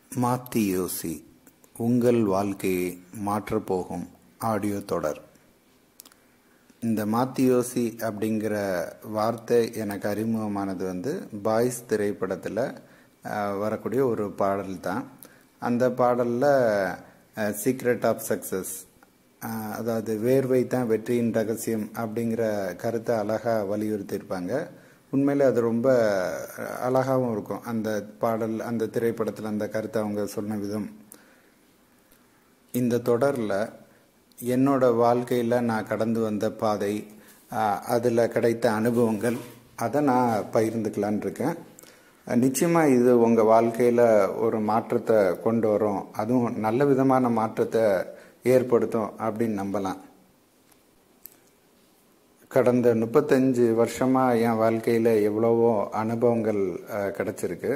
மாத்தி யோசி உங்கள் வாழ்க்கையை மாற்றப் போகும் ஆடியோ தொடர் இந்த மாத்தி யோசி அப்படிங்கிற வார்த்தை எனக்கு அறிமுகமானது வந்து பாய்ஸ் திரைப்படத்தில் அஹ், வரக்கூடிய ஒரு பாடல் தான் அந்த பாடலில் சீக்ரெட் ஆஃப் சக்ஸஸ் அதாவது வேர்வை தான் வெற்றியின் ரகசியம் அப்படிங்கிற கருத்தை அழகாக வலியுறுத்தியிருப்பாங்க உண்மையிலே அது ரொம்ப அஹ், அழகாவும் இருக்கும் அந்த பாடல் அந்த திரைப்படத்தில் அந்த கருத்தை அவங்க சொன்ன விதம் இந்த தொடரில் என்னோட வாழ்க்கையில் நான் கடந்து வந்த பாதை அதில் கிடைத்த அனுபவங்கள் அதை நான் பகிர்ந்துக்கலான் இருக்கேன் நிச்சயமாக இது உங்கள் வாழ்க்கையில் ஒரு மாற்றத்தை கொண்டு வரும் அதுவும் நல்ல விதமான மாற்றத்தை ஏற்படுத்தும் அப்படின்னு நம்பலாம் கடந்த முப்பத்தஞ்சு வருஷமாக என் வாழ்க்கையில் எவ்வளவோ அனுபவங்கள் அஹ், கிடைச்சிருக்கு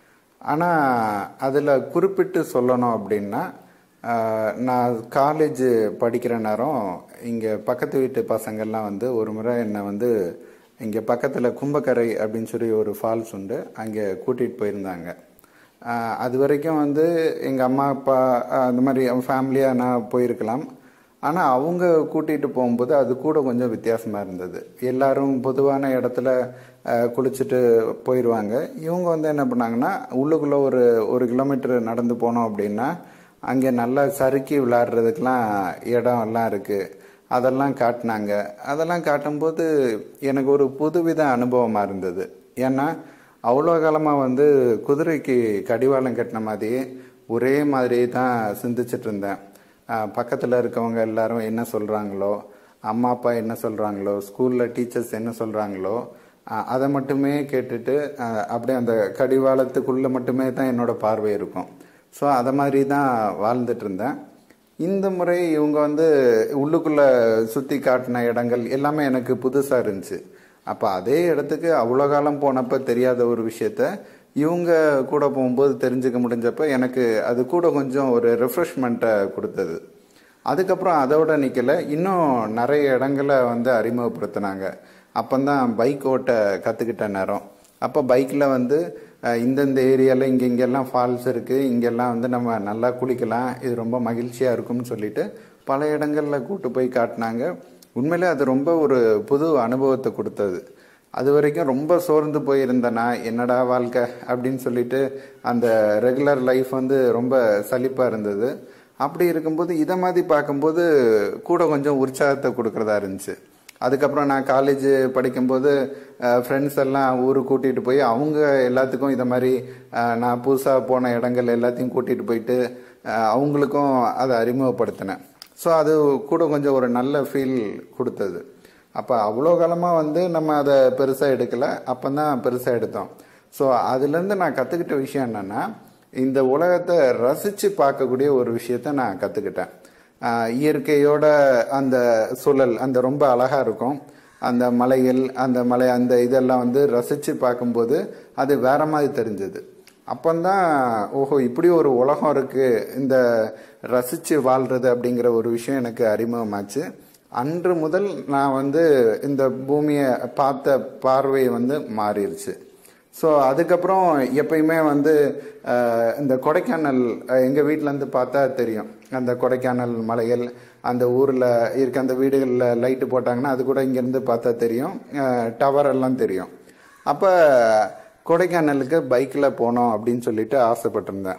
ஆனால் அதில் குறிப்பிட்டு சொல்லணும் அப்படின்னா அஹ், நான் காலேஜ் படிக்கிற நேரம் இங்கே பக்கத்து வீட்டு பசங்கள்லாம் வந்து ஒரு முறை என்னை வந்து இங்கே பக்கத்தில் கும்பக்கரை அப்படின்னு சொல்லி ஒரு ஃபால்ஸ் உண்டு அங்கே கூட்டிகிட்டு போயிருந்தாங்க அஹ், அது வரைக்கும் வந்து எங்கள் அம்மா அப்பா அஹ், அந்த மாதிரி ஃபேமிலியாக நான் போயிருக்கலாம் ஆனால் அவங்க கூட்டிகிட்டு போகும்போது அது கூட கொஞ்சம் வித்தியாசமாக இருந்தது எல்லாரும் பொதுவான இடத்துல அஹ், குளிச்சுட்டு போயிடுவாங்க இவங்க வந்து என்ன பண்ணாங்கன்னா உள்ளுக்குள்ளே ஒரு ஒரு கிலோமீட்டர் நடந்து போனோம் அப்படின்னா அங்கே நல்லா சறுக்கி விளையாடுறதுக்கெலாம் இடம் எல்லாம் இருக்குது அதெல்லாம் காட்டினாங்க அதெல்லாம் காட்டும்போது எனக்கு ஒரு புதுவித அனுபவமாக இருந்தது ஏன்னா அவ்வளோ காலமாக வந்து குதிரைக்கு கடிவாளம் கட்டின மாதிரியே ஒரே மாதிரி தான் சிந்திச்சிட்டு இருந்தேன் பக்கத்தில் இருக்கவங்க எல்லாரும் என்ன சொல்கிறாங்களோ அம்மா அப்பா என்ன சொல்கிறாங்களோ ஸ்கூலில் டீச்சர்ஸ் என்ன சொல்கிறாங்களோ அதை மட்டுமே கேட்டுட்டு அஹ், அப்படியே அந்த கடிவாளத்துக்குள்ளே மட்டுமே தான் என்னோட பார்வை இருக்கும் ஸோ அதை மாதிரி தான் வாழ்ந்துட்டு இருந்தேன் இந்த முறை இவங்க வந்து உள்ளுக்குள்ள சுற்றி காட்டின இடங்கள் எல்லாமே எனக்கு புதுசாக இருந்துச்சு அப்போ அதே இடத்துக்கு அவ்வளோ காலம் போனப்ப தெரியாத ஒரு விஷயத்த இவங்க கூட போகும்போது தெரிஞ்சுக்க முடிஞ்சப்ப எனக்கு அது கூட கொஞ்சம் ஒரு ரெஃப்ரெஷ்மெண்ட்டை கொடுத்தது அதுக்கப்புறம் அதோட நிற்கல இன்னும் நிறைய இடங்களை வந்து அறிமுகப்படுத்தினாங்க அப்போந்தான் பைக் ஓட்ட கற்றுக்கிட்ட நேரம் அப்போ பைக்கில் வந்து அஹ், இந்தந்த ஏரியாவில் இங்கே இங்கெல்லாம் ஃபால்ஸ் இருக்குது இங்கெல்லாம் வந்து நம்ம நல்லா குளிக்கலாம் இது ரொம்ப மகிழ்ச்சியாக இருக்கும்னு சொல்லிட்டு பல இடங்களில் கூட்டு போய் காட்டினாங்க உண்மையிலே அது ரொம்ப ஒரு புது அனுபவத்தை கொடுத்தது அது வரைக்கும் ரொம்ப சோர்ந்து போயிருந்தேனா என்னடா வாழ்க்கை அப்படின்னு சொல்லிட்டு அந்த ரெகுலர் லைஃப் வந்து ரொம்ப சலிப்பாக இருந்தது அப்படி இருக்கும்போது இதை மாதிரி பார்க்கும்போது கூட கொஞ்சம் உற்சாகத்தை கொடுக்கறதா இருந்துச்சு அதுக்கப்புறம் நான் காலேஜ் படிக்கும்போது ஃப்ரெண்ட்ஸ் எல்லாம் ஊருக்கு கூட்டிகிட்டு போய் அவங்க எல்லாத்துக்கும் இதை மாதிரி அஹ், நான் புதுசாக போன இடங்கள் எல்லாத்தையும் கூட்டிகிட்டு போயிட்டு அஹ், அவங்களுக்கும் அதை அறிமுகப்படுத்தினேன் ஸோ அது கூட கொஞ்சம் ஒரு நல்ல ஃபீல் கொடுத்தது அப்போ அவ்வளோ காலமாக வந்து நம்ம அதை பெருசாக எடுக்கலை அப்போ தான் பெருசாக எடுத்தோம் ஸோ அதுலேருந்து நான் கற்றுக்கிட்ட விஷயம் என்னென்னா இந்த உலகத்தை ரசித்து பார்க்கக்கூடிய ஒரு விஷயத்த நான் கற்றுக்கிட்டேன் இயற்கையோட அந்த சூழல் அந்த ரொம்ப அழகாக இருக்கும் அந்த மலைகள் அந்த மலை அந்த இதெல்லாம் வந்து ரசித்து பார்க்கும்போது அது வேற மாதிரி தெரிஞ்சது அப்பந்தான் ஓஹோ இப்படி ஒரு உலகம் இருக்கு இந்த ரசித்து வாழ்றது அப்படிங்கிற ஒரு விஷயம் எனக்கு அறிமுகமாச்சு அன்று முதல் நான் வந்து இந்த பூமியை பார்த்த பார்வை வந்து மாறிடுச்சு ஸோ அதுக்கப்புறம் எப்பயுமே வந்து அஹ், இந்த கொடைக்கானல் எங்கள் வீட்டிலேருந்து பார்த்தா தெரியும் அந்த கொடைக்கானல் மலைகள் அந்த ஊரில் இருக்க அந்த வீடுகளில் லைட்டு போட்டாங்கன்னா அது கூட இங்கேருந்து பார்த்தா தெரியும் டவர் எல்லாம் தெரியும் அப்போ கொடைக்கானலுக்கு பைக்கில் போனோம் அப்படின்னு சொல்லிட்டு ஆசைப்பட்டிருந்தேன்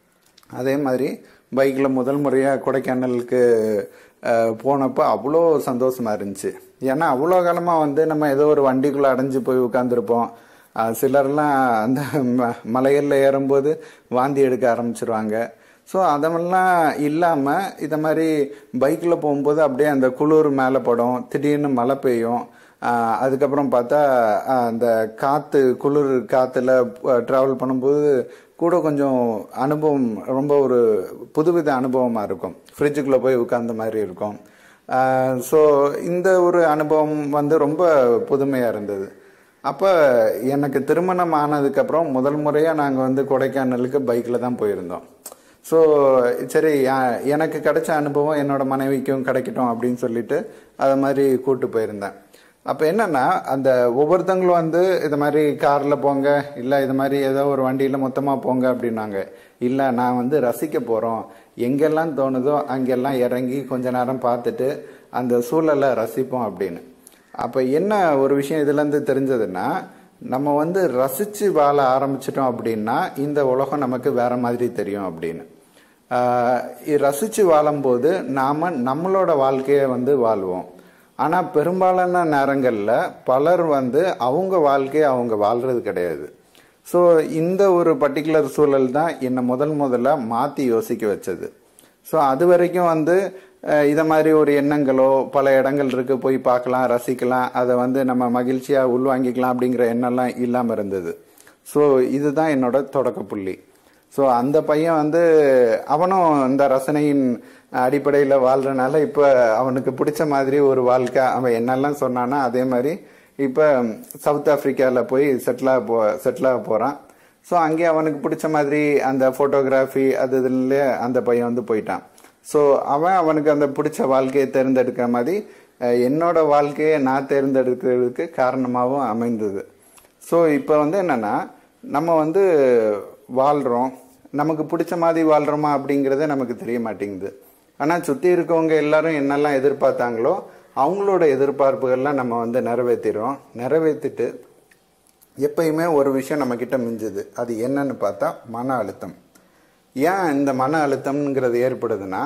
அதே மாதிரி பைக்கில் முதல் முறையாக கொடைக்கானலுக்கு அஹ், போனப்போ அவ்வளோ சந்தோஷமா இருந்துச்சு ஏன்னா அவ்வளோ காலமாக வந்து நம்ம ஏதோ ஒரு வண்டிக்குள்ளே அடைஞ்சு போய் உட்காந்துருப்போம் சிலர்லாம் அந்த ம மலைகளில் ஏறும்போது வாந்தி எடுக்க ஆரம்பிச்சிருவாங்க ஸோ அதெல்லாம் இல்லாமல் இதை மாதிரி பைக்கில் போகும்போது அப்படியே அந்த குளிர் மேலே படும் திடீர்னு மழை பெய்யும் ஆஹ் அதுக்கப்புறம் பார்த்தா ஆஹ் அந்த காற்று குளிர் காற்றுல ட்ராவல் பண்ணும்போது கூட கொஞ்சம் அனுபவம் ரொம்ப ஒரு புதுவித அனுபவமாக இருக்கும் ஃப்ரிட்ஜுக்குள்ளே போய் உட்கார்ந்த மாதிரி இருக்கும் ஸோ இந்த ஒரு அனுபவம் வந்து ரொம்ப புதுமையாக இருந்தது அப்போ எனக்கு திருமணம் ஆனதுக்கப்புறம் முதல் முறையாக நாங்கள் வந்து கொடைக்கானலுக்கு பைக்கில் தான் போயிருந்தோம் ஸோ சரி அஹ், எனக்கு கிடைச்ச அனுபவம் என்னோட மனைவிக்கும் கிடைக்கட்டும் அப்படின்னு சொல்லிட்டு அதை மாதிரி கூட்டு போயிருந்தேன் அப்போ என்னன்னா அந்த ஒவ்வொருத்தங்களும் வந்து இது மாதிரி காரில் போங்க இல்லை இது மாதிரி ஏதோ ஒரு வண்டியில் மொத்தமாக போங்க அப்படின்னாங்க இல்லை நான் வந்து ரசிக்க போகிறோம் எங்கெல்லாம் தோணுதோ அங்கெல்லாம் இறங்கி கொஞ்ச நேரம் பார்த்துட்டு அந்த சூழலை ரசிப்போம் அப்படின்னு அப்போ என்ன ஒரு விஷயம் இதுலேருந்து தெரிஞ்சதுன்னா நம்ம வந்து ரசித்து வாழ ஆரம்பிச்சிட்டோம் அப்படின்னா இந்த உலகம் நமக்கு வேற மாதிரி தெரியும் அப்படின்னு ஆஹ் ரசித்து வாழும்போது நாம் நம்மளோட வாழ்க்கையை வந்து வாழ்வோம் ஆனால் பெரும்பாலான நேரங்களில் பலர் வந்து அவங்க வாழ்க்கையை அவங்க வாழ்றது கிடையாது ஸோ இந்த ஒரு பர்டிகுலர் சூழல் தான் என்னை முதல் முதல்ல மாற்றி யோசிக்க வச்சது ஸோ அது வரைக்கும் வந்து அஹ், இத மாதிரி ஒரு எண்ணங்களோ பல இடங்கள் இருக்கு போய் பார்க்கலாம் ரசிக்கலாம் அதை வந்து நம்ம மகிழ்ச்சியாக உள்வாங்கிக்கலாம் அப்படிங்கிற எண்ணம்லாம் இல்லாமல் இருந்தது ஸோ இதுதான் என்னோட தொடக்க புள்ளி ஸோ அந்த பையன் வந்து அவனும் இந்த ரசனையின் அடிப்படையில் வாழ்றனால இப்போ அவனுக்கு பிடிச்ச மாதிரி ஒரு வாழ்க்கை அவன் என்னெல்லாம் சொன்னானோ அதே மாதிரி இப்போ சவுத் ஆப்பிரிக்காவில் போய் செட்டிலாக போ செட்டிலாக போகிறான் ஸோ அங்கே அவனுக்கு பிடிச்ச மாதிரி அந்த ஃபோட்டோகிராஃபி அது இதுல அந்த பையன் வந்து போயிட்டான் ஸோ அவன் அவனுக்கு அந்த பிடிச்ச வாழ்க்கையை தேர்ந்தெடுக்கிற மாதிரி அஹ், என்னோட வாழ்க்கையை நான் தேர்ந்தெடுக்கிறதுக்கு காரணமாகவும் அமைந்தது ஸோ இப்போ வந்து என்னன்னா நம்ம வந்து வாழ்கிறோம் நமக்கு பிடிச்ச மாதிரி வாழ்கிறோமா அப்படிங்கிறதே நமக்கு தெரிய மாட்டேங்குது ஆனால் சுற்றி இருக்கவங்க எல்லாரும் என்னெல்லாம் எதிர்பார்த்தாங்களோ அவங்களோட எதிர்பார்ப்புகள்லாம் நம்ம வந்து நிறைவேற்றிடுறோம் நிறைவேற்றிட்டு எப்பயுமே ஒரு விஷயம் நம்ம கிட்ட மிஞ்சுது அது என்னன்னு பார்த்தா மன அழுத்தம் ஏன் இந்த மன அழுத்தம்ங்கிறது ஏற்படுதுன்னா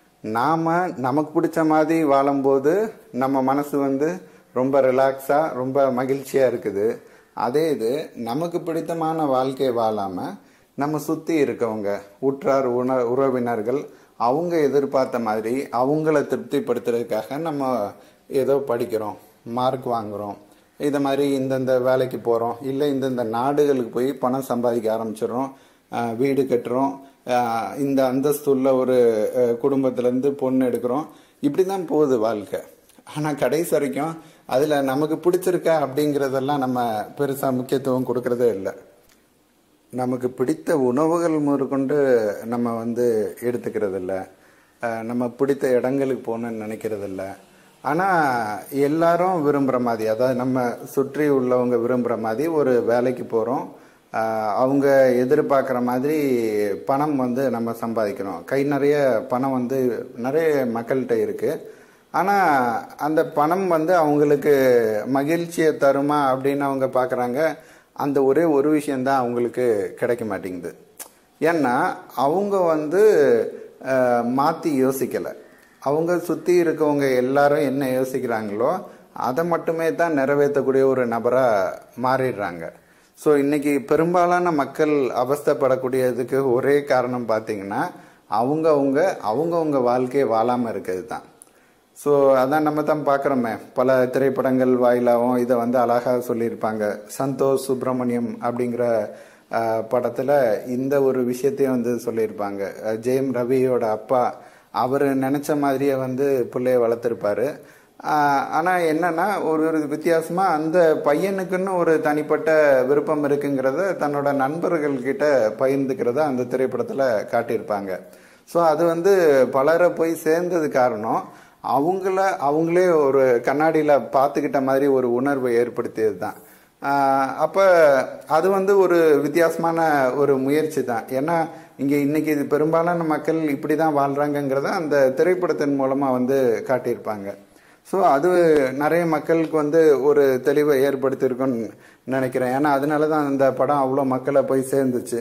நாம நமக்கு பிடிச்ச மாதிரி வாழும்போது நம்ம மனசு வந்து ரொம்ப ரிலாக்ஸா ரொம்ப மகிழ்ச்சியா இருக்குது அதே இது நமக்கு பிடித்தமான வாழ்க்கையை வாழாம நம்ம சுத்தி இருக்கவங்க உற்றார் உண உறவினர்கள் அவங்க எதிர்பார்த்த மாதிரி அவங்கள திருப்திப்படுத்துறதுக்காக நம்ம ஏதோ படிக்கிறோம் மார்க் வாங்குறோம் இதை மாதிரி இந்தந்த வேலைக்கு போகிறோம் இல்லை இந்தந்த நாடுகளுக்கு போய் பணம் சம்பாதிக்க ஆரம்பிச்சிடுறோம் ஆஹ் வீடு கட்டுறோம் ஆஹ் இந்த அந்தஸ்துள்ள ஒரு ஆஹ் குடும்பத்திலேருந்து பொண்ணு எடுக்கிறோம் இப்படி தான் போகுது வாழ்க்கை ஆனால் கடைசி வரைக்கும் அதில் நமக்கு பிடிச்சிருக்கா அப்படிங்கிறதெல்லாம் நம்ம பெருசாக முக்கியத்துவம் கொடுக்கறதே இல்லை நமக்கு பிடித்த உணவுகள் முதற்கொண்டு நம்ம வந்து எடுத்துக்கிறது இல்ல அஹ் நம்ம பிடித்த இடங்களுக்கு போகணும்னு நினைக்கிறது இல்ல ஆனால் எல்லாரும் விரும்புகிற மாதிரி அதாவது நம்ம சுற்றி உள்ளவங்க விரும்புகிற மாதிரி ஒரு வேலைக்கு போகிறோம் அவங்க எதிர்பார்க்குற மாதிரி பணம் வந்து நம்ம சம்பாதிக்கிறோம் கை நிறைய பணம் வந்து நிறைய மக்கள்கிட்ட இருக்குது ஆனால் அந்த பணம் வந்து அவங்களுக்கு மகிழ்ச்சியை தருமா அப்படின்னு அவங்க பார்க்குறாங்க அந்த ஒரே ஒரு விஷயந்தான் அவங்களுக்கு கிடைக்க மாட்டேங்குது ஏன்னா அவங்க வந்து மாற்றி யோசிக்கலை அவங்க சுற்றி இருக்கவங்க எல்லாரும் என்ன யோசிக்கிறாங்களோ அதை மட்டுமே தான் நிறைவேற்றக்கூடிய ஒரு நபராக மாறிடுறாங்க ஸோ இன்னைக்கு பெரும்பாலான மக்கள் அவஸ்தைப்படக்கூடியதுக்கு ஒரே காரணம் பார்த்தீங்கன்னா அவங்கவுங்க அவங்கவுங்க வாழ்க்கையை வாழாமல் இருக்கிறது தான் ஸோ அதான் நம்ம தான் பார்க்குறோமே பல திரைப்படங்கள் வாயிலாகவும் இதை வந்து அழகாக சொல்லியிருப்பாங்க சந்தோஷ் சுப்பிரமணியம் அப்படிங்கிற படத்தில் இந்த ஒரு விஷயத்தையும் வந்து சொல்லியிருப்பாங்க அஹ் ஜெயம் ரவியோட அப்பா அவர் நினச்ச மாதிரியே வந்து பிள்ளைய வளர்த்துருப்பாரு ஆனால் என்னன்னா ஒரு ஒரு வித்தியாசமாக அந்த பையனுக்குன்னு ஒரு தனிப்பட்ட விருப்பம் இருக்குங்கிறத தன்னோட நண்பர்கள் கிட்ட பகிர்ந்துக்கிறத அந்த திரைப்படத்தில் காட்டியிருப்பாங்க ஸோ அது வந்து பலரை போய் சேர்ந்தது காரணம் அவங்கள அவங்களே ஒரு கண்ணாடியில் பார்த்துக்கிட்ட மாதிரி ஒரு உணர்வை ஏற்படுத்தியது தான் அப்போ அது வந்து ஒரு வித்தியாசமான ஒரு முயற்சி தான் ஏன்னா இங்கே இன்னைக்கு இது பெரும்பாலான மக்கள் இப்படி தான் வாழ்கிறாங்கங்கிறத அந்த திரைப்படத்தின் மூலமாக வந்து காட்டியிருப்பாங்க ஸோ அது நிறைய மக்களுக்கு வந்து ஒரு தெளிவை ஏற்படுத்தியிருக்குன்னு நினைக்கிறேன் ஏன்னா அதனால தான் அந்த படம் அவ்வளோ மக்களை போய் சேர்ந்துச்சு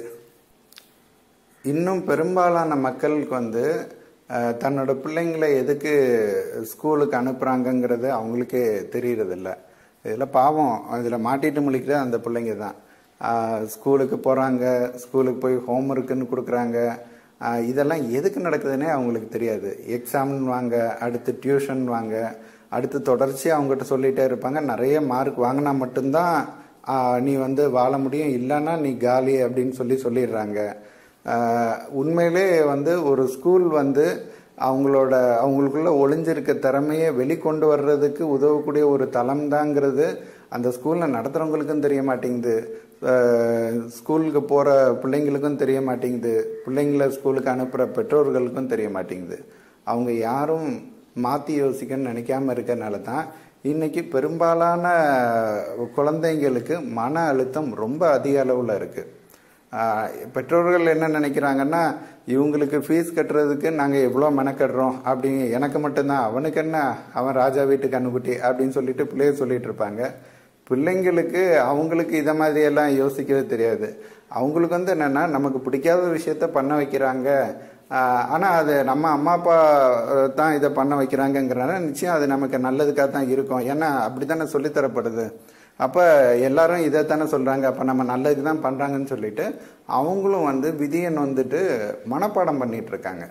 இன்னும் பெரும்பாலான மக்களுக்கு வந்து அஹ், தன்னோட பிள்ளைங்களை எதுக்கு ஸ்கூலுக்கு அனுப்புகிறாங்கங்கிறது அவங்களுக்கே தெரியறதில்ல இதில் பாவம் இதில் மாட்டிட்டு முழிக்கிற அந்த பிள்ளைங்க தான் அஹ், ஸ்கூலுக்கு போகிறாங்க ஸ்கூலுக்கு போய் ஹோம்ஒர்க்குன்னு கொடுக்குறாங்க அஹ், இதெல்லாம் எதுக்கு நடக்குதுன்னே அவங்களுக்கு தெரியாது எக்ஸாம் வாங்க அடுத்து டியூஷன் வாங்க அடுத்து தொடர்ச்சியாக அவங்ககிட்ட சொல்லிகிட்டே இருப்பாங்க நிறைய மார்க் வாங்கினா மட்டும்தான் அஹ், நீ வந்து வாழ முடியும் இல்லைன்னா நீ காலி அப்படின்னு சொல்லி சொல்லிடுறாங்க ஆஹ் உண்மையிலே வந்து ஒரு ஸ்கூல் வந்து அவங்களோட அவங்களுக்குள்ள ஒளிஞ்சிருக்க திறமையை வெளிக்கொண்டு வர்றதுக்கு உதவக்கூடிய ஒரு தளம் தாங்கிறது அந்த ஸ்கூலில் நடத்துகிறவங்களுக்கும் தெரிய மாட்டேங்குது ஆஹ் ஸ்கூலுக்கு போகிற பிள்ளைங்களுக்கும் தெரிய மாட்டேங்குது பிள்ளைங்கள ஸ்கூலுக்கு அனுப்புகிற பெற்றோர்களுக்கும் தெரிய மாட்டேங்குது அவங்க யாரும் மாற்றி யோசிக்கணும்னு நினைக்காம இருக்கறனால தான் இன்னைக்கு பெரும்பாலான குழந்தைங்களுக்கு மன அழுத்தம் ரொம்ப அதிக அளவில் இருக்குது பெற்றோர்கள் என்ன நினைக்கிறாங்கன்னா இவங்களுக்கு ஃபீஸ் கட்டுறதுக்கு நாங்கள் எவ்வளோ மெனக்கட்டுறோம் அப்படி எனக்கு மட்டும்தான் அவனுக்கு என்ன அவன் ராஜா வீட்டு கண்ணுக்குட்டி அப்படின்னு சொல்லிட்டு பிள்ளைய சொல்லிட்டு இருப்பாங்க பிள்ளைங்களுக்கு அவங்களுக்கு இதை மாதிரியெல்லாம் யோசிக்கவே தெரியாது அவங்களுக்கு வந்து என்னென்னா நமக்கு பிடிக்காத விஷயத்த பண்ண வைக்கிறாங்க ஆனால் அது நம்ம அம்மா அப்பா தான் இதை பண்ண வைக்கிறாங்கங்கிறனால நிச்சயம் அது நமக்கு நல்லதுக்காக தான் இருக்கும் ஏன்னா அப்படி தானே சொல்லித்தரப்படுது அப்போ எல்லாரும் இதை தானே சொல்கிறாங்க அப்போ நம்ம நல்லதுக்கு தான் பண்ணுறாங்கன்னு சொல்லிட்டு அவங்களும் வந்து விதியை வந்துட்டு மனப்பாடம் பண்ணிட்டு இருக்காங்க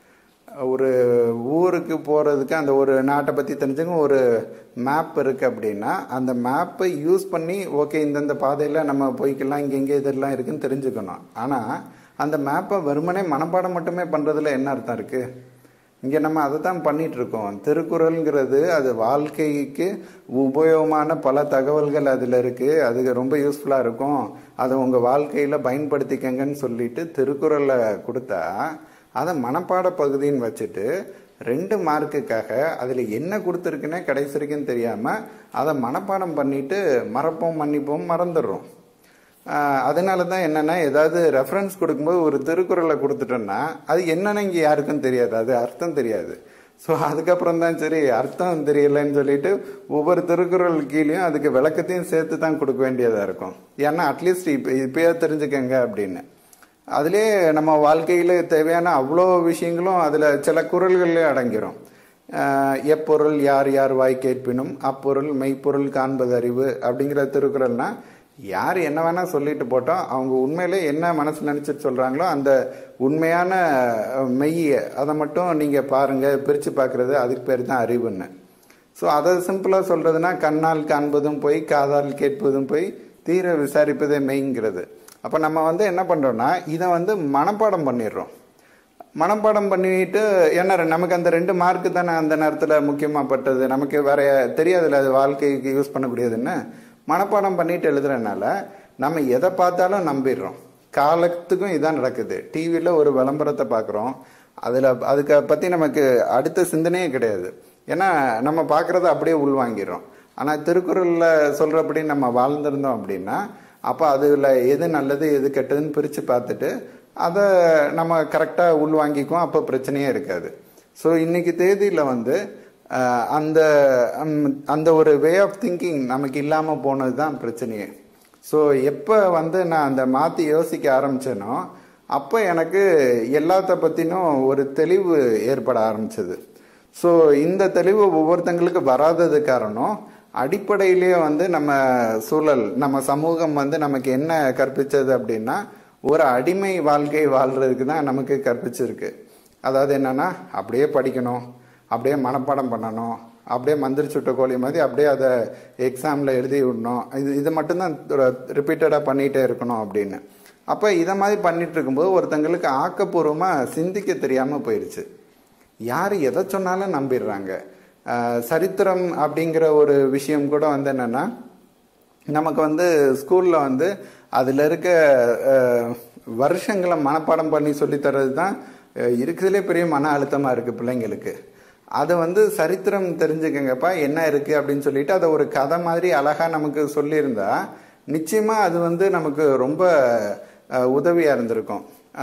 ஒரு ஊருக்கு போகிறதுக்கு அந்த ஒரு நாட்டை பற்றி தெரிஞ்சுங்க ஒரு மேப் இருக்குது அப்படின்னா அந்த மேப்பை யூஸ் பண்ணி ஓகே இந்தந்த பாதையில் நம்ம போய்க்கலாம் இங்கே இங்கே இதெல்லாம் இருக்குன்னு தெரிஞ்சுக்கணும் ஆனால் அந்த மேப்பை வெறுமனே மனப்பாடம் மட்டுமே பண்ணுறதுல என்ன அர்த்தம் இருக்குது இங்கே நம்ம அதை தான் பண்ணிட்டு இருக்கோம் திருக்குறள்ங்கிறது அது வாழ்க்கைக்கு உபயோகமான பல தகவல்கள் அதில் இருக்குது அது ரொம்ப யூஸ்ஃபுல்லாக இருக்கும் அதை உங்கள் வாழ்க்கையில் பயன்படுத்திக்கங்கன்னு சொல்லிட்டு திருக்குறளை கொடுத்தா அதை மனப்பாட பகுதின்னு வச்சுட்டு ரெண்டு மார்க்குக்காக அதில் என்ன கொடுத்துருக்குன்னே கடைசி வரைக்கும் தெரியாமல் அதை மனப்பாடம் பண்ணிட்டு மறப்போம் மன்னிப்போம் மறந்துடுறோம் அதனால தான் என்னென்னா ஏதாவது ரெஃபரன்ஸ் கொடுக்கும்போது ஒரு திருக்குறளை கொடுத்துட்டோன்னா அது என்னென்னு இங்கே யாருக்கும் தெரியாது அது அர்த்தம் தெரியாது ஸோ அதுக்கப்புறம் தான் சரி அர்த்தம் தெரியலன்னு சொல்லிட்டு ஒவ்வொரு திருக்குறள் கீழேயும் அதுக்கு விளக்கத்தையும் சேர்த்து தான் கொடுக்க வேண்டியதாக இருக்கும் ஏன்னா அட்லீஸ்ட் இப்போ இப்போயே தெரிஞ்சுக்கங்க அப்படின்னு அதிலே நம்ம வாழ்க்கையில் தேவையான அவ்வளோ விஷயங்களும் அதில் சில குரல்களே அடங்கிரும் எப்பொருள் யார் யார் வாய் கேட்பினும் அப்பொருள் மெய்ப்பொருள் காண்பது அறிவு அப்படிங்கிற திருக்குறள்னா யார் என்ன வேணா சொல்லிட்டு போட்டோம் அவங்க உண்மையிலே என்ன மனசு நினைச்சிட்டு சொல்றாங்களோ அந்த உண்மையான மெய்யை அதை மட்டும் நீங்க பாருங்க பிரிச்சு பார்க்கறது அதுக்கு பேர் தான் அறிவுன்னு ஸோ அதை சிம்பிளாக சொல்றதுன்னா கண்ணால் காண்பதும் போய் காதால் கேட்பதும் போய் தீர விசாரிப்பதே மெய்ங்கிறது அப்போ நம்ம வந்து என்ன பண்ணுறோம்னா இதை வந்து மனப்பாடம் பண்ணிடுறோம் மனப்பாடம் பண்ணிட்டு ஏன்னா நமக்கு அந்த ரெண்டு மார்க்கு தானே அந்த நேரத்தில் முக்கியமாகப்பட்டது நமக்கு வேற தெரியாதுல்ல அது வாழ்க்கைக்கு யூஸ் பண்ணக்கூடியதுன்னு மனப்பாடம் பண்ணிட்டு எழுதுறதுனால நம்ம எதை பார்த்தாலும் நம்பிடுறோம் காலத்துக்கும் இதான் நடக்குது டிவியில் ஒரு விளம்பரத்தை பார்க்குறோம் அதில் அதுக்கு பற்றி நமக்கு அடுத்த சிந்தனையே கிடையாது ஏன்னா நம்ம பார்க்குறத அப்படியே உள்வாங்கிடுறோம் ஆனால் திருக்குறளில் சொல்கிறபடி நம்ம வாழ்ந்திருந்தோம் அப்படின்னா அப்போ அதில் எது நல்லது எது கெட்டதுன்னு பிரித்து பார்த்துட்டு அதை நம்ம கரெக்டாக உள்வாங்கிக்குவோம் அப்போ பிரச்சனையே இருக்காது ஸோ இன்னைக்கு தேதியில் வந்து அந்த அந்த ஒரு வே ஆஃப் திங்கிங் நமக்கு இல்லாமல் போனது தான் பிரச்சனையே ஸோ எப்போ வந்து நான் அந்த மாற்றி யோசிக்க ஆரம்பித்தேனோ அப்போ எனக்கு எல்லாத்த பற்றினும் ஒரு தெளிவு ஏற்பட ஆரம்பிச்சது ஸோ இந்த தெளிவு ஒவ்வொருத்தங்களுக்கு வராதது காரணம் அடிப்படையிலேயே வந்து நம்ம சூழல் நம்ம சமூகம் வந்து நமக்கு என்ன கற்பிச்சது அப்படின்னா ஒரு அடிமை வாழ்க்கை வாழ்றதுக்கு தான் நமக்கு கற்பிச்சிருக்கு அதாவது என்னன்னா அப்படியே படிக்கணும் அப்படியே மனப்பாடம் பண்ணணும் அப்படியே மந்திரி சுட்ட கோழி மாதிரி அப்படியே அதை எக்ஸாமில் எழுதி விடணும் இது இது மட்டும்தான் ரிப்பீட்டடாக பண்ணிகிட்டே இருக்கணும் அப்படின்னு அப்போ இதை மாதிரி பண்ணிட்டு இருக்கும்போது ஒருத்தங்களுக்கு ஆக்கப்பூர்வமாக சிந்திக்க தெரியாமல் போயிடுச்சு யார் எதை சொன்னாலும் நம்பிடுறாங்க சரித்திரம் அப்படிங்கிற ஒரு விஷயம் கூட வந்து என்னென்னா நமக்கு வந்து ஸ்கூலில் வந்து அதில் இருக்க வருஷங்களை மனப்பாடம் பண்ணி சொல்லித்தரது தான் இருக்கிறதுலே பெரிய மன அழுத்தமாக இருக்குது பிள்ளைங்களுக்கு அதை வந்து சரித்திரம் தெரிஞ்சுக்கங்கப்பா என்ன இருக்குது அப்படின்னு சொல்லிட்டு அதை ஒரு கதை மாதிரி அழகாக நமக்கு சொல்லியிருந்தா நிச்சயமாக அது வந்து நமக்கு ரொம்ப உதவியாக இருந்திருக்கும்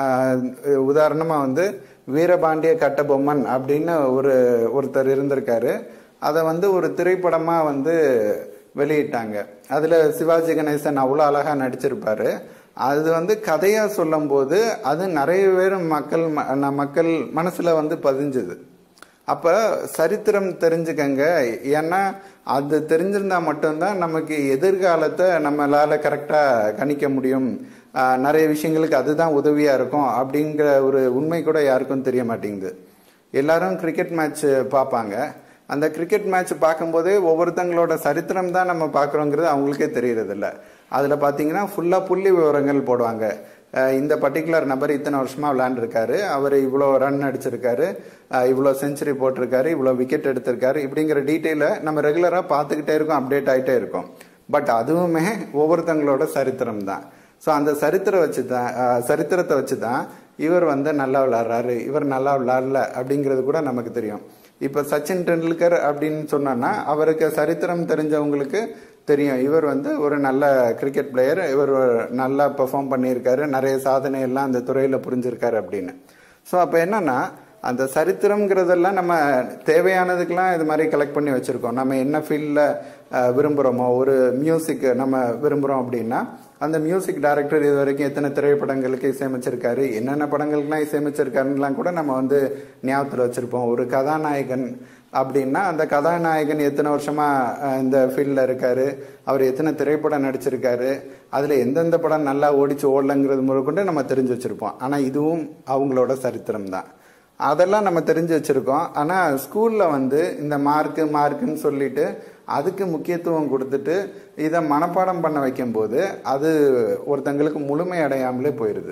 உதாரணமாக வந்து வீரபாண்டிய கட்டபொம்மன் அப்படின்னு ஒரு ஒருத்தர் இருந்திருக்காரு அதை வந்து ஒரு திரைப்படமாக வந்து வெளியிட்டாங்க அதில் சிவாஜி கணேசன் அவ்வளோ அழகாக நடிச்சிருப்பாரு அது வந்து கதையாக சொல்லும்போது அது நிறைய பேர் மக்கள் மக்கள் மனசில் வந்து பதிஞ்சுது அப்போ சரித்திரம் தெரிஞ்சுக்கங்க ஏன்னா அது தெரிஞ்சிருந்தா மட்டும்தான் நமக்கு எதிர்காலத்தை நம்மளால கரெக்டாக கணிக்க முடியும் நிறைய விஷயங்களுக்கு அதுதான் உதவியாக இருக்கும் அப்படிங்கிற ஒரு உண்மை கூட யாருக்கும் தெரிய மாட்டேங்குது எல்லாரும் கிரிக்கெட் மேட்ச் பார்ப்பாங்க அந்த கிரிக்கெட் மேட்ச் பார்க்கும்போதே ஒவ்வொருத்தங்களோட சரித்திரம் தான் நம்ம பார்க்குறோங்கிறது அவங்களுக்கே தெரியறதில்ல அதில் பார்த்தீங்கன்னா ஃபுல்லாக புள்ளி விவரங்கள் போடுவாங்க இந்த பர்டிகுலர் நபர் இத்தனை வருஷமா விளையாண்டுருக்காரு அவர் இவ்வளோ ரன் அடிச்சிருக்காரு இவ்வளோ செஞ்சுரி போட்டிருக்காரு இவ்வளோ விக்கெட் எடுத்திருக்காரு இப்படிங்கிற டீட்டெயிலை நம்ம ரெகுலராக பார்த்துக்கிட்டே இருக்கோம் அப்டேட் ஆகிட்டே இருக்கோம் பட் அதுவுமே ஒவ்வொருத்தங்களோட சரித்திரம் தான் ஸோ அந்த சரித்திரம் வச்சு தான் சரித்திரத்தை வச்சு தான் இவர் வந்து நல்லா விளாட்றாரு இவர் நல்லா விளாட்ல அப்படிங்கிறது கூட நமக்கு தெரியும் இப்போ சச்சின் டெண்டுல்கர் அப்படின்னு சொன்னோன்னா அவருக்கு சரித்திரம் தெரிஞ்சவங்களுக்கு தெரியும் இவர் வந்து ஒரு நல்ல கிரிக்கெட் பிளேயர் இவர் ஒரு நல்லா பெர்ஃபார்ம் பண்ணியிருக்காரு நிறைய சாதனை எல்லாம் அந்த துறையில் புரிஞ்சிருக்காரு அப்படின்னு ஸோ அப்போ என்னன்னா அந்த சரித்திரம்ங்கிறதெல்லாம் நம்ம தேவையானதுக்கெல்லாம் இது மாதிரி கலெக்ட் பண்ணி வச்சுருக்கோம் நம்ம என்ன ஃபீல்டில் விரும்புகிறோமோ ஒரு மியூசிக் நம்ம விரும்புகிறோம் அப்படின்னா அந்த மியூசிக் டைரக்டர் இது வரைக்கும் எத்தனை திரைப்படங்களுக்கு இசையமைச்சிருக்காரு என்னென்ன படங்களுக்குலாம் இசையமைச்சிருக்காருலாம் கூட நம்ம வந்து ஞாபகத்தில் வச்சுருப்போம் ஒரு கதாநாயகன் அப்படின்னா அந்த கதாநாயகன் எத்தனை வருஷமா அஹ், இந்த ஃபீல்டில் இருக்காரு அவர் எத்தனை திரைப்படம் நடிச்சிருக்காரு அதில் எந்தெந்த படம் நல்லா ஓடிச்சு ஓடலங்கிறது முதற்கொண்டு நம்ம தெரிஞ்சு வச்சுருப்போம் ஆனால் இதுவும் அவங்களோட சரித்திரம் தான் அதெல்லாம் நம்ம தெரிஞ்சு வச்சுருக்கோம் ஆனால் ஸ்கூலில் வந்து இந்த மார்க்கு மார்க்குன்னு சொல்லிட்டு அதுக்கு முக்கியத்துவம் கொடுத்துட்டு இதை மனப்பாடம் பண்ண வைக்கும்போது அது ஒருத்தங்களுக்கு முழுமை அடையாமலே போயிடுது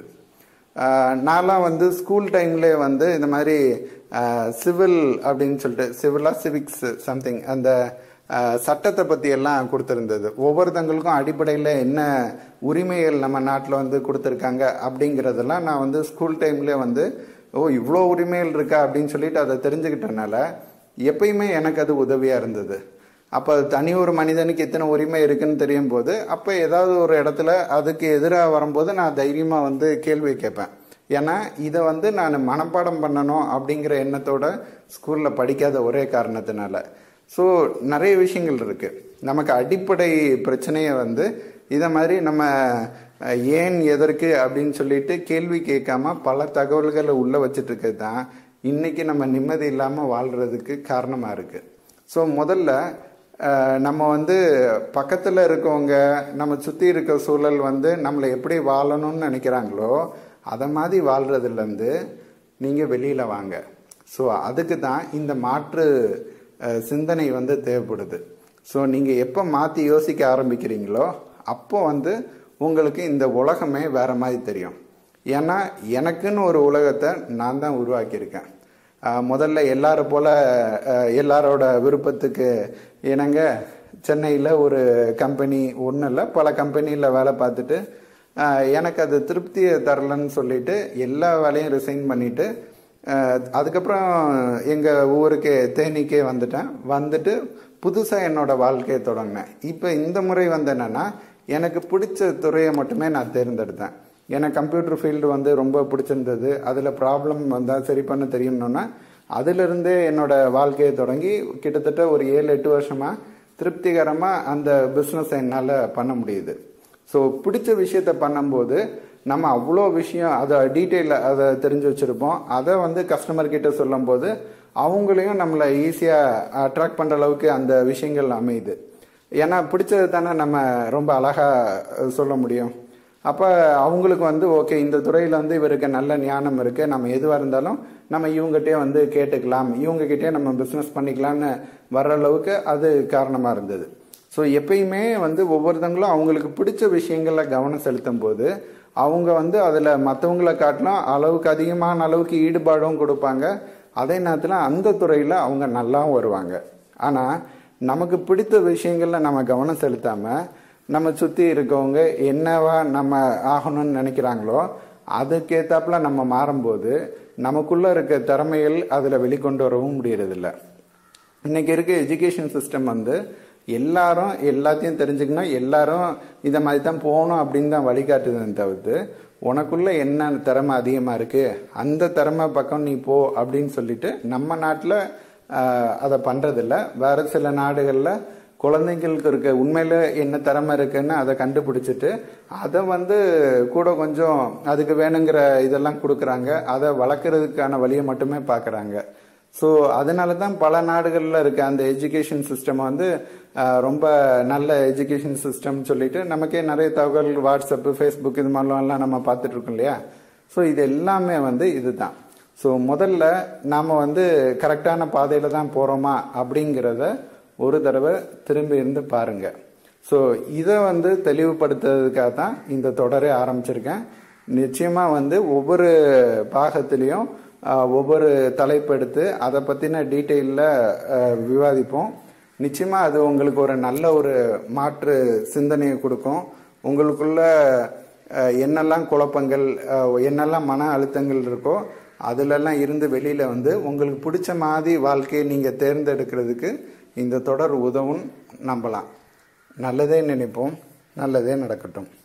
ஆஹ் நான்லாம் வந்து ஸ்கூல் டைம்லேயே வந்து இந்த மாதிரி சிவில் அப்படின்னு சொல்லிட்டு சிவிலா சிவிக்ஸ் சம்திங் அந்த ஆஹ் சட்டத்தை பற்றி எல்லாம் கொடுத்துருந்தது ஒவ்வொருத்தங்களுக்கும் அடிப்படையில் என்ன உரிமைகள் நம்ம நாட்டில் வந்து கொடுத்துருக்காங்க அப்படிங்கிறதெல்லாம் நான் வந்து ஸ்கூல் டைம்லேயே வந்து ஓ இவ்வளோ உரிமைகள் இருக்கா அப்படின்னு சொல்லிட்டு அதை தெரிஞ்சுக்கிட்டனால எப்பயுமே எனக்கு அது உதவியாக இருந்தது அப்போ தனி ஒரு மனிதனுக்கு எத்தனை உரிமை இருக்குன்னு தெரியும் போது அப்போ ஏதாவது ஒரு இடத்துல அதுக்கு எதிராக வரும்போது நான் தைரியமாக வந்து கேள்வி கேட்பேன் ஏன்னா இதை வந்து நான் மனப்பாடம் பண்ணணும் அப்படிங்கிற எண்ணத்தோட ஸ்கூலில் படிக்காத ஒரே காரணத்தினால ஸோ நிறைய விஷயங்கள் இருக்கு நமக்கு அடிப்படை பிரச்சனையை வந்து இதை மாதிரி நம்ம அஹ், ஏன் எதற்கு அப்படின்னு சொல்லிட்டு கேள்வி கேட்காம பல தகவல்களை உள்ள வச்சுட்டு இருக்கிறது தான் இன்னைக்கு நம்ம நிம்மதி இல்லாமல் வாழ்றதுக்கு காரணமாக இருக்கு ஸோ முதல்ல அஹ், நம்ம வந்து பக்கத்தில் இருக்கவங்க நம்ம சுற்றி இருக்க சூழல் வந்து நம்மளை எப்படி வாழணும்னு நினைக்கிறாங்களோ அதை மாதிரி வாழ்றதுலேருந்து நீங்கள் வெளியில் வாங்க ஸோ அதுக்கு தான் இந்த மாற்று அஹ், சிந்தனை வந்து தேவைப்படுது ஸோ நீங்கள் எப்போ மாற்றி யோசிக்க ஆரம்பிக்கிறீங்களோ அப்போ வந்து உங்களுக்கு இந்த உலகமே வேற மாதிரி தெரியும் ஏன்னா எனக்குன்னு ஒரு உலகத்தை நான் தான் உருவாக்கியிருக்கேன் ஆஹ் முதல்ல எல்லாரும் போல ஆஹ் எல்லாரோட விருப்பத்துக்கு இணங்க சென்னையில் ஒரு கம்பெனி ஒன்றும் இல்லை பல கம்பெனியில் வேலை பார்த்துட்டு ஆஹ் எனக்கு அது திருப்தியை தரலன்னு சொல்லிட்டு எல்லா வேலையும் ரிசைன் பண்ணிட்டு ஆஹ் அதுக்கப்புறம் எங்கள் ஊருக்கு தேனிக்கே வந்துட்டேன் வந்துட்டு புதுசாக என்னோட வாழ்க்கையை தொடங்கினேன் இப்போ இந்த முறை வந்து என்னன்னா எனக்கு பிடிச்ச துறையை மட்டுமே நான் தேர்ந்தெடுத்தேன் எனக்கு கம்ப்யூட்டர் ஃபீல்டு வந்து ரொம்ப பிடிச்சிருந்தது அதில் ப்ராப்ளம் வந்தால் சரி பண்ண தெரியும்னோன்னா அதிலிருந்தே என்னோட வாழ்க்கையை தொடங்கி கிட்டத்தட்ட ஒரு ஏழு எட்டு வருஷமாக திருப்திகரமாக அந்த பிஸ்னஸ் என்னால் பண்ண முடியுது ஸோ பிடிச்ச விஷயத்த பண்ணும்போது நம்ம அவ்வளோ விஷயம் அதை டீட்டெயில் அதை தெரிஞ்சு வச்சுருப்போம் அதை வந்து கஸ்டமர் கிட்ட சொல்லும்போது அவங்களையும் நம்மளை ஈஸியாக அட்ராக்ட் பண்ணுற அளவுக்கு அந்த விஷயங்கள் அமையுது ஏன்னா பிடிச்சது தானே நம்ம ரொம்ப அழகாக சொல்ல முடியும் அப்போ அவங்களுக்கு வந்து ஓகே இந்த துறையில் வந்து இவருக்கு நல்ல ஞானம் இருக்குது நம்ம எதுவாக இருந்தாலும் நம்ம இவங்ககிட்டயே வந்து கேட்டுக்கலாம் இவங்ககிட்டயே நம்ம பிஸ்னஸ் பண்ணிக்கலாம்னு வர்ற அளவுக்கு அது காரணமாக இருந்தது ஸோ எப்பயுமே வந்து ஒவ்வொருத்தங்களும் அவங்களுக்கு பிடிச்ச விஷயங்களில் கவனம் செலுத்தும் போது அவங்க வந்து அதில் மற்றவங்களை காட்டிலும் அளவுக்கு அதிகமான அளவுக்கு ஈடுபாடும் கொடுப்பாங்க அதே நேரத்தில் அந்த துறையில் அவங்க நல்லாவும் வருவாங்க ஆனால் நமக்கு பிடித்த விஷயங்களில் நம்ம கவனம் செலுத்தாமல் நம்ம சுற்றி இருக்கவங்க என்னவா நம்ம ஆகணும்னு நினைக்கிறாங்களோ அதுக்கேத்தாப்புல நம்ம மாறும்போது நமக்குள்ள இருக்க திறமைகள் அதில் வெளிக்கொண்டு வரவும் முடியறதில்ல இன்னைக்கு இருக்க எஜுகேஷன் சிஸ்டம் வந்து எல்லாரும் எல்லாத்தையும் தெரிஞ்சுக்கணும் எல்லாரும் இதை மாதிரி தான் போகணும் அப்படின்னு தான் வழிகாட்டுதுன்னு தவிர்த்து உனக்குள்ள என்ன திறமை அதிகமாக இருக்கு அந்த திறமை பக்கம் நீ போ அப்படின்னு சொல்லிட்டு நம்ம நாட்டில் அதை பண்றதில்ல வேற சில நாடுகளில் குழந்தைங்களுக்கு இருக்க உண்மையில என்ன திறமை இருக்குன்னு அதை கண்டுபிடிச்சிட்டு அதை வந்து கூட கொஞ்சம் அதுக்கு வேணுங்கிற இதெல்லாம் கொடுக்குறாங்க அதை வளர்க்குறதுக்கான வழியை மட்டுமே பார்க்குறாங்க ஸோ அதனால தான் பல நாடுகளில் இருக்க அந்த எஜுகேஷன் சிஸ்டம் வந்து ஆஹ், ரொம்ப நல்ல எஜுகேஷன் சிஸ்டம் சொல்லிட்டு நமக்கே நிறைய தகவல் வாட்ஸ்அப்பு ஃபேஸ்புக் இது மாதிரிலாம் நம்ம பார்த்துட்டு இருக்கோம் இல்லையா ஸோ இது எல்லாமே வந்து இதுதான் ஸோ முதல்ல நாம் வந்து கரெக்டான பாதையில் தான் போகிறோமா அப்படிங்கிறத ஒரு தடவை திரும்பி இருந்து பாருங்க ஸோ இதை வந்து தெளிவுபடுத்துறதுக்காக தான் இந்த தொடரே ஆரம்பிச்சிருக்கேன் நிச்சயமாக வந்து ஒவ்வொரு பாகத்திலையும் ஆஹ், ஒவ்வொரு தலைப்பு எடுத்து அதை பற்றின டீட்டெயிலில் விவாதிப்போம் நிச்சயமாக அது உங்களுக்கு ஒரு நல்ல ஒரு மாற்று சிந்தனையை கொடுக்கும் உங்களுக்குள்ள அஹ், என்னெல்லாம் குழப்பங்கள் அஹ், என்னெல்லாம் மன அழுத்தங்கள் இருக்கோ அதிலெல்லாம் இருந்து வெளியில் வந்து உங்களுக்கு பிடிச்ச மாதிரி வாழ்க்கையை நீங்கள் தேர்ந்தெடுக்கிறதுக்கு இந்த தொடர் உதவும் நம்பலாம் நல்லதே நினைப்போம் நல்லதே நடக்கட்டும்